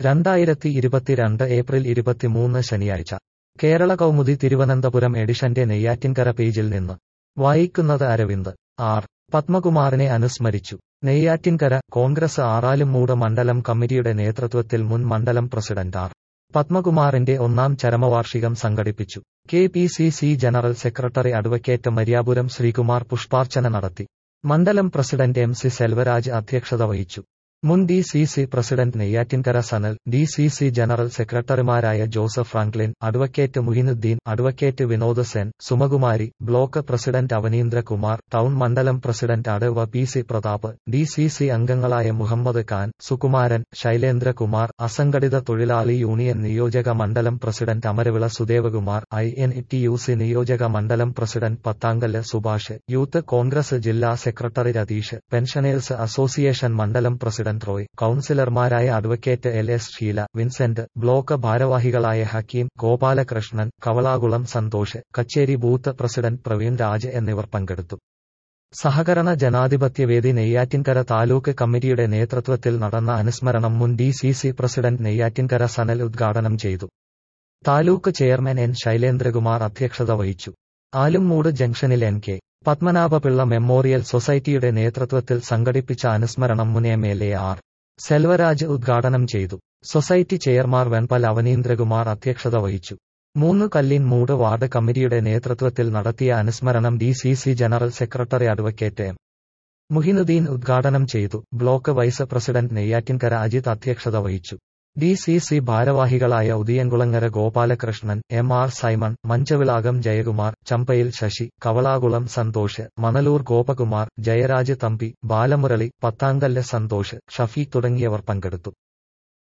രണ്ടായിരത്തി ഇരുപത്തിരണ്ട് ഏപ്രിൽ ഇരുപത്തിമൂന്ന് ശനിയാഴ്ച കേരള കൗമുദി തിരുവനന്തപുരം എഡിഷന്റെ നെയ്യാറ്റിൻകര പേജിൽ നിന്ന് വായിക്കുന്നത് അരവിന്ദ് ആർ പത്മകുമാറിനെ അനുസ്മരിച്ചു നെയ്യാറ്റിൻകര കോൺഗ്രസ് ആറാലുംമൂട് മണ്ഡലം കമ്മിറ്റിയുടെ നേതൃത്വത്തിൽ മുൻ മണ്ഡലം പ്രസിഡന്റ് ആർ പത്മകുമാറിന്റെ ഒന്നാം ചരമവാർഷികം സംഘടിപ്പിച്ചു K P C C general secretary advocate Mariyapuram Sreekumar പുഷ്പാർച്ചന നടത്തി മണ്ഡലം പ്രസിഡന്റ് എം സി സെൽവരാജ് അധ്യക്ഷത വഹിച്ചു മുൻ D C C president Neyyattinkara Sanal D C C general സെക്രട്ടറിമാരായ Joseph Franklin advocate Muhinudheen advocate Vinod Sen Sumakumari block president Avaneendrakumar town മണ്ഡലം പ്രസിഡന്റ് അടവ P C Prathap D C C അംഗങ്ങളായ മുഹമ്മദ് ഖാൻ സുകുമാരൻ ശൈലേന്ദ്രകുമാർ അസംഘടിത തൊഴിലാളി യൂണിയൻ നിയോജക മണ്ഡലം president Amaravila Sudevakumar I N T U C നിയോജക മണ്ഡലം പ്രസിഡന്റ് പത്താങ്കല്ല് സുഭാഷ് യൂത്ത് കോൺഗ്രസ് ജില്ലാ സെക്രട്ടറി രതീഷ് പെൻഷനേഴ്സ് അസോസിയേഷൻ മണ്ഡലം പ്രസിഡന്റ് റോയ് കൌൺസിലർമാരായ advocate L S Sheela Vincent block ഭാരവാഹികളായ ഹക്കീം ഗോപാലകൃഷ്ണൻ കവളാകുളം സന്തോഷ് കച്ചേരി ബൂത്ത് പ്രസിഡന്റ് പ്രവീൺ രാജ് എന്നിവർ പങ്കെടുത്തു സഹകരണ ജനാധിപത്യവേദി നെയ്യാറ്റിൻകര താലൂക്ക് കമ്മിറ്റിയുടെ നേതൃത്വത്തിൽ നടന്ന അനുസ്മരണം മുൻ D C C president Neyyattinkara Sanal ഉദ്ഘാടനം ചെയ്തു താലൂക്ക് ചെയർമാൻ എൻ ശൈലേന്ദ്രകുമാർ അധ്യക്ഷത വഹിച്ചു ആലുംമൂട് ജംഗ്ഷനിൽ എൻ കെ പത്മനാഭപിള്ള മെമ്മോറിയൽ സൊസൈറ്റിയുടെ നേതൃത്വത്തിൽ സംഘടിപ്പിച്ച അനുസ്മരണം മുൻ M L A R Selvaraj ഉദ്ഘാടനം ചെയ്തു സൊസൈറ്റി ചെയർമാൻ വെൺപൽ അവനീന്ദ്രകുമാർ അധ്യക്ഷത വഹിച്ചു മൂന്ന് കല്ലിൻ മൂട് വാർഡ് കമ്മിറ്റിയുടെ നേതൃത്വത്തിൽ നടത്തിയ അനുസ്മരണം D C C general secretary advocate M Muhinudheen ഉദ്ഘാടനം ചെയ്തു block vice president Neyyattinkara Ajith അധ്യക്ഷത വഹിച്ചു ഡി സി സി ഭാരവാഹികളായ ഉദിയൻകുളങ്ങര ഗോപാലകൃഷ്ണൻ എം ആർ സൈമൺ മഞ്ചവിളാകം ജയകുമാർ ചമ്പയിൽ ശശി കവളാകുളം സന്തോഷ് മണലൂർ ഗോപകുമാർ ജയരാജ് തമ്പി ബാലമുരളി പത്താങ്കല്ല് സന്തോഷ് ഷഫീഖ് തുടങ്ങിയവർ പങ്കെടുത്തു